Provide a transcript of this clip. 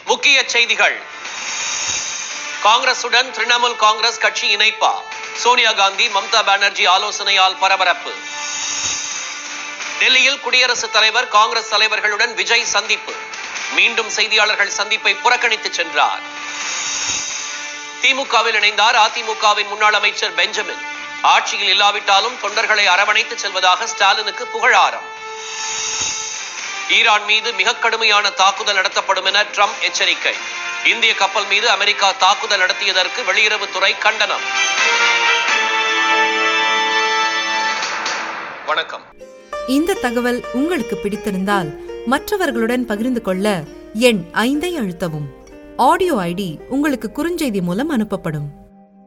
முக்கிய செய்திகள் காங்கிரசுடன் திரிணாமுல் காங்கிரஸ் கட்சி இணைப்பா சோனியா காந்தி மம்தா பானர்ஜி ஆலோசனையால் பரபரப்பு டெல்லியில் குடியரசுத் தலைவர் காங்கிரஸ் தலைவர்களுடன் விஜய் சந்திப்பு மீண்டும் செய்தியாளர்கள் சந்திப்பை புறக்கணித்து சென்றார் திமுகவில் இணைந்தார் அதிமுகவின் முன்னாள் அமைச்சர் பெஞ்சமின் ஆட்சியில் இல்லாவிட்டாலும் தொண்டர்களை அரவணைத்து செல்வதாக ஸ்டாலினுக்கு புகழாரம் ஈரான் மீது மிக கடுமையான தாக்குதல் நடத்தப்படும் என ட்ரம்ப் எச்சரிக்கை இந்திய கப்பல் மீது அமெரிக்கா தாக்குதல் நடத்தியதற்கு வெளியுறவுத்துறை கண்டனம் வணக்கம் இந்த தகவல் உங்களுக்கு பிடித்திருந்தால் மற்றவர்களுடன் பகிர்ந்து கொள்ள எண் ஐந்தை அழுத்தவும் ஆடியோ ஐடி உங்களுக்கு குறுஞ்செய்தி மூலம் அனுப்பப்படும்